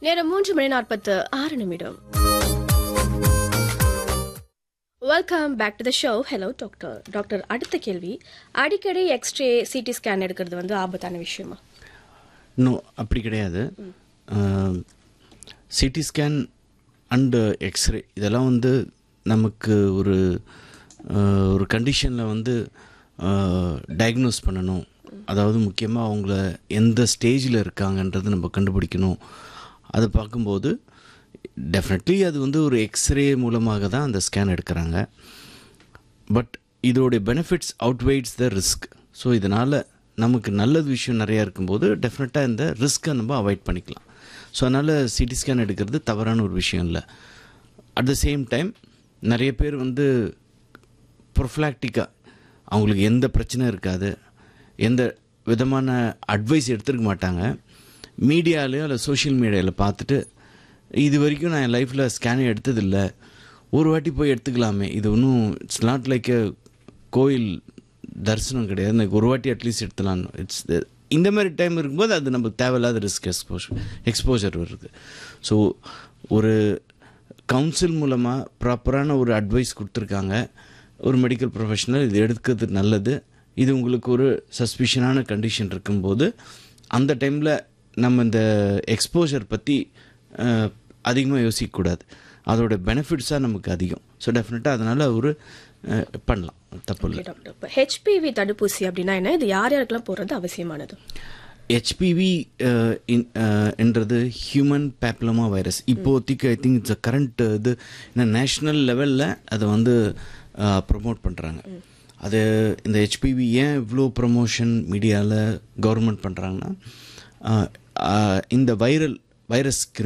நேரம் மூன்று மணி நாற்பத்து ஆறு நிமிடம் welcome back to the show hello doctor doctor அடுத்த கேள்வி அடிக்கடி எக்ஸ்ரே சிடி ஸ்கேன் எடுக்கிறது வந்து ஆபத்தான விஷயமா இன்னும் அப்படி கிடையாது சிடி ஸ்கேன் அண்டு எக்ஸ்ரே இதெல்லாம் வந்து நமக்கு ஒரு அஹ், ஒரு கண்டிஷனில் வந்து டயக்னோஸ் பண்ணணும் அதாவது முக்கியமாக அவங்கள எந்த ஸ்டேஜில் இருக்காங்கன்றது நம்ம கண்டுபிடிக்கணும் அதை பார்க்கும்போது டெஃபினெட்லி அது வந்து ஒரு எக்ஸ்ரே மூலமாக தான் அந்த ஸ்கேன் எடுக்கிறாங்க பட் இதோடைய benefits outweighs the risk so இதனால் நமக்கு நல்லது விஷயம் நிறையா இருக்கும்போது டெஃபினட்டாக இந்த ரிஸ்க்கை நம்ம அவாய்ட் பண்ணிக்கலாம் ஸோ அதனால் சிடி ஸ்கேன் எடுக்கிறது தவறான ஒரு விஷயம் இல்லை அட் த சேம் டைம் நிறைய பேர் வந்து ப்ரொஃப்ளாக்டிக்காக அவங்களுக்கு எந்த பிரச்சனையும் இருக்காது எந்த விதமான அட்வைஸ் எடுத்துருக்க மாட்டாங்க மீடியாலேயோ இல்லை சோஷியல் மீடியாவில் பார்த்துட்டு இது வரைக்கும் நான் என் லைஃப்பில் ஸ்கேனே எடுத்ததில்லை ஒரு வாட்டி போய் எடுத்துக்கலாமே இது ஒன்றும் இட்ஸ் நாட் லைக் எ கோயில் தரிசனம் கிடையாது எனக்கு ஒரு வாட்டி அட்லீஸ்ட் எடுத்துலாம் இட்ஸ் இந்த மாதிரி டைம் இருக்கும்போது அது நமக்கு தேவையில்லாத ரிஸ்க் எக்ஸ்போஷர் எக்ஸ்போஜர் வருது ஸோ ஒரு கவுன்சில் மூலமாக ப்ராப்பரான ஒரு அட்வைஸ் கொடுத்துருக்காங்க ஒரு மெடிக்கல் ப்ரொஃபஷனல் இது எடுக்கிறது நல்லது இது உங்களுக்கு ஒரு சஸ்பிஷனான கண்டிஷன் இருக்கும்போது அந்த டைமில் நம்ம இந்த எக்ஸ்போஜர் பற்றி அதிகமாக யோசிக்கக்கூடாது அதோட பெனிஃபிட்ஸாக நமக்கு அதிகம் ஸோ டெஃபினட்டாக அதனால் ஒரு அஹ், பண்ணலாம் தப்பு இல்லை ஓகே டாக்டர் இப்போ ஹெச்பிவி தடுப்பூசி அப்படின்னா என்ன இது யார் யாருக்கெல்லாம் போடுறது அவசியமானது ஹெச்பிவி என்றது ஹியூமன் பேப்லமா வைரஸ் இப்போதைக்கு ஐ திங்க் இட்ஸ் கரண்ட் இது நேஷ்னல் லெவலில் அதை வந்து ப்ரொமோட் பண்ணுறாங்க அது இந்த ஹெச்பிவி ஏன் இவ்வளோ ப்ரமோஷன் மீடியாவில் கவர்மெண்ட் பண்ணுறாங்கன்னா இந்த வைரல் வைரஸ்